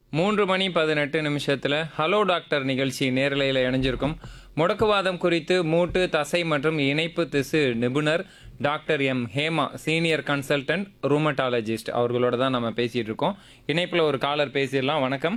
மூன்று மணி பதினெட்டு நிமிஷத்தில் ஹலோ டாக்டர் நிகழ்ச்சி நேரலையில் இணைஞ்சிருக்கும் முடக்குவாதம் குறித்து மூட்டு தசை மற்றும் இணைப்பு திசு நிபுணர் doctor M Hema senior consultant rheumatologist அவர்களோட தான் நம்ம பேசிட்டு இருக்கோம் இணைப்பில் ஒரு காலர் பேசிடலாம் வணக்கம்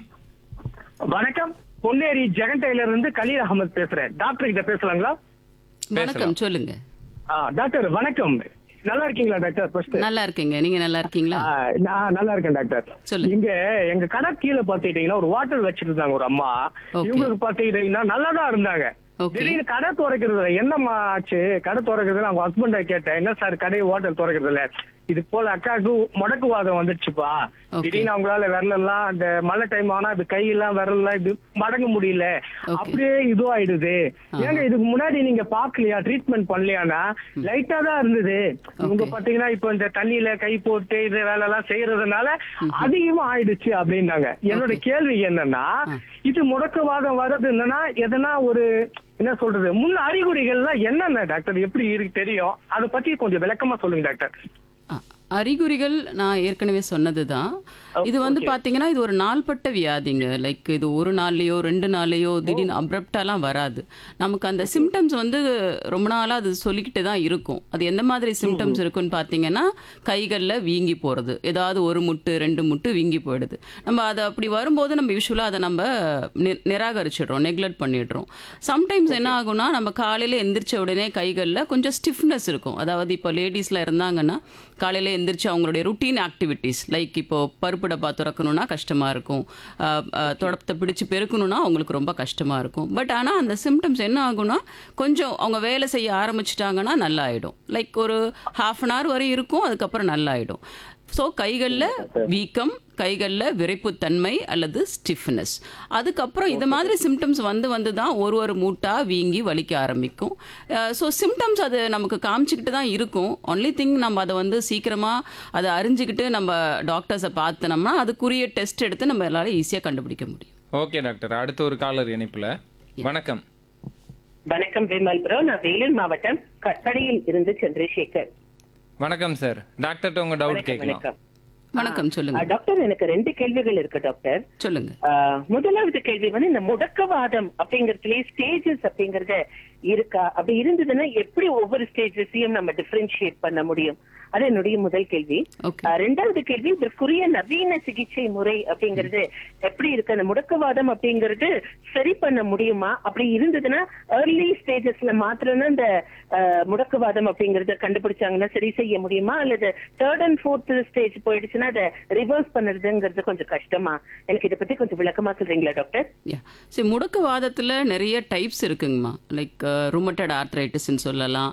வணக்கம் பொன்னேரி ஜெகன் டெய்லர் இருந்து கலீல் அகமது பேசுறேன் டாக்டர் கிட்ட பேசலாங்களா வணக்கம் சொல்லுங்க ஆ, டாக்டர் வணக்கம் நல்லா இருக்கீங்களா டாக்டர் ஃபர்ஸ்ட் நல்லா இருக்கீங்க நீங்க நல்லா இருக்கீங்களா நான் நல்லா இருக்கேன் டாக்டர் சொல்லுங்க. இங்க எங்க கடை கீழே பாத்துக்கிட்டீங்கன்னா ஒரு வாட்டர் வச்சிட்டு இருந்தாங்க ஒரு அம்மா Okay. இவங்களுக்கு பாத்துக்கிட்டீங்கன்னா நல்லா தான் இருந்தாங்க Okay. திடீர்னு கடை திறக்கிறது என்னம்மா ஆச்சு கடை திறக்கிறது அவங்க ஹஸ்பண்ட கேட்டேன் என்ன சார் கடை ஹோட்டல் திறக்கிறது இல்ல இது போல அக்காவுக்கு முடக்குவாதம் வந்துடுச்சுப்பா Okay. திடீர்னு அவங்களால விரலெல்லாம் அந்த மழை டைம் ஆனா இது கையெல்லாம் விரலெல்லாம் இது மடங்க முடியல Okay. அப்படியே இதுவாயிடுது ஏங்க இதுக்கு முன்னாடி நீங்க பாக்கலையா ட்ரீட்மெண்ட் பண்ணலையானா லைட்டா தான் இருந்தது இவங்க பாத்தீங்கன்னா இப்ப இந்த தண்ணியில கை போட்டு இது வேலை எல்லாம் செய்யறதுனால அதிகமா ஆயிடுச்சு அப்படின்னாங்க என்னோட கேள்வி என்னன்னா இது முடக்கவாதம் வர்றது என்னன்னா எதனா ஒரு என்ன சொல்றது முன் அறிகுறிகள்லாம் என்னென்ன டாக்டர் எப்படி இருக்கு தெரியும் அதை பத்தி கொஞ்சம் விளக்கமா சொல்லுங்க டாக்டர் அ, அறிகுறிகள் நான் ஏற்கனவே சொன்னதுதான் இது வந்து பாத்தீங்கன்னா இது ஒரு நாள்பட்ட வியாதிங்க லைக் இது ஒரு நாள்லயோ ரெண்டு நாள்லயோ திடீர்னு அப்ரப்டாலாம் வராது நமக்கு அந்த சிம்டம்ஸ் வந்து ரொம்ப நாளா அது சொல்லிக்கிட்டு தான் இருக்கும் அது எந்த மாதிரி சிம்டம்ஸ் இருக்குன்னு பாத்தீங்கன்னா கைகள்ல வீங்கி போறது ஏதாவது ஒரு முட்டு ரெண்டு முட்டு வீங்கி போயிடுது நம்ம அதை அப்படி வரும்போது நம்ம யூஸ்வலா அதை நம்ம நி- நிராகரிச்சிடுறோம் நெக்லெக்ட் பண்ணிடுறோம் சம்டைம்ஸ் என்ன ஆகும்னா நம்ம காலையில எந்திரிச்ச உடனே கைகள்ல கொஞ்சம் ஸ்டிஃப்னஸ் இருக்கும் அதாவது இப்போ லேடிஸ்ல இருந்தாங்கன்னா காலையில எந்திரிச்சு அவங்களுடைய ருட்டீன் ஆக்டிவிட்டீஸ் லைக் இப்போ பருப்பு டப்பா திறக்கணும்னா கஷ்டமா இருக்கும் அஹ், அஹ், தொடப்பத்தை பிடிச்சு பெருக்கணும்னா அவங்களுக்கு ரொம்ப கஷ்டமா இருக்கும் பட் ஆனா அந்த சிம்டம்ஸ் என்ன ஆகும்னா கொஞ்சம் அவங்க வேலை செய்ய ஆரம்பிச்சிட்டாங்கன்னா நல்லா ஆயிடும் லைக் ஒரு ஹாஃப் அன் ஹவர் வரை இருக்கும் அதுக்கப்புறம் நல்லா ஆயிடும் ஸோ கைகளில் வீக்கம் கைகளில் விரைப்புத்தன்மை அல்லது ஸ்டிஃப்னஸ் அதுக்கப்புறம் இது மாதிரி சிம்டம்ஸ் வந்து வந்து தான் ஒரு ஒரு மூட்டா வீங்கி வலிக்க ஆரம்பிக்கும் ஸோ சிம்டம்ஸ் அது நமக்கு காமிச்சிக்கிட்டு தான் இருக்கும் ஒன்லி திங் நம்ம அதை வந்து சீக்கிரமாக அதை அறிஞ்சிக்கிட்டு நம்ம டாக்டர்ஸை பார்த்தனோம்னா அதுக்குரிய டெஸ்ட் எடுத்து நம்ம எல்லாரும் ஈஸியாக கண்டுபிடிக்க முடியும் ஓகே டாக்டர் அடுத்த ஒரு காலர் இணைப்பில் வணக்கம் வணக்கம் விமல் ப்ரோ நான் வேலூர் மாவட்டம் கட்டடையில் இருந்து சந்திரசேகர் வணக்கம் சார் டாக்டர்கிட்ட உங்கள் டவுட் கேட்கலாம் வணக்கம் வணக்கம் ஆ, சொல்லுங்க டாக்டர் எனக்கு ரெண்டு கேள்விகள் இருக்கு டாக்டர் சொல்லுங்க ஆ, முதலாவது கேள்வி வந்து இந்த முடக்கவாதம் அப்படிங்கறதுலயே ஸ்டேஜஸ் அப்படிங்கறது இருக்கா அப்படி இருந்ததுன்னா எப்படி ஒவ்வொரு ஸ்டேஜஸையும் நம்ம டிஃபரன்ஷியேட் பண்ண முடியும் அது என்னுடைய முதல் கேள்வி Okay. ஆ, ரெண்டாவது கேள்வி இதற்குரிய நவீன சிகிச்சை முறை அப்படிங்கிறது எப்படி இருக்கு அந்த முடக்கவாதம் அப்படிங்கிறது சரி பண்ண முடியுமா அப்படி இருந்ததுன்னா ஏர்லி ஸ்டேஜஸ்ல மாத்திரம் இந்த ஆ, முடக்குவாதம் அப்படிங்கறத கண்டுபிடிச்சாங்கன்னா சரி செய்ய முடியுமா அல்லது தேர்ட் அண்ட் ஃபோர்த் ஸ்டேஜ் போயிடுச்சுன்னா அதை ரிவர்ஸ் பண்ணுறதுங்கிறது கொஞ்சம் கஷ்டமா எனக்கு இதை பத்தி கொஞ்சம் விளக்கமா சொல்றீங்களா டாக்டர் யா சரி முடக்குவாதத்தில் நிறைய டைப்ஸ் இருக்குங்கம்மா லைக் ருமட்டட் ஆர்த்ரைட்டிஸ்ன்னு சொல்லலாம்